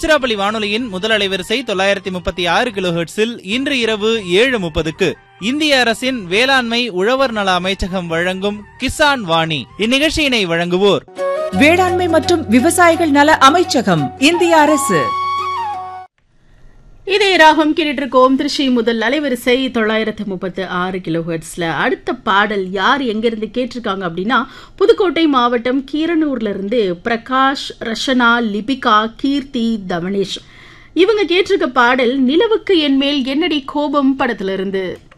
திருச்சிராப்பள்ளி வானொலியின் முதல் அலைவரிசை தொள்ளாயிரத்தி முப்பத்தி ஆறு கிலோஹெர்ட்ஸில் இன்று இரவு ஏழு முப்பதுக்கு இந்திய அரசின் வேளாண்மை உழவர் நல அமைச்சகம் வழங்கும் கிசான் வாணி இந்நிகழ்ச்சியினை வழங்குவோர் வேளாண்மை மற்றும் விவசாயிகள் நல அமைச்சகம் இந்திய அரசு இதே ராகம் கேட்டுருக்கோம் திருச்சி முதல் அலைவரிசை தொள்ளாயிரத்து முப்பத்து ஆறு கிலோஹெர்ட்ஸ்ல அடுத்த பாடல் யார் எங்கிருந்து கேட்டிருக்காங்க அப்படின்னா புதுக்கோட்டை மாவட்டம் கீரனூர்ல இருந்து பிரகாஷ் ரஷனா லிபிகா கீர்த்தி தவனேஷ் இவங்க கேட்டிருக்க பாடல் நிலவுக்கு என் மேல் என்னடி கோபம் படத்துல இருந்து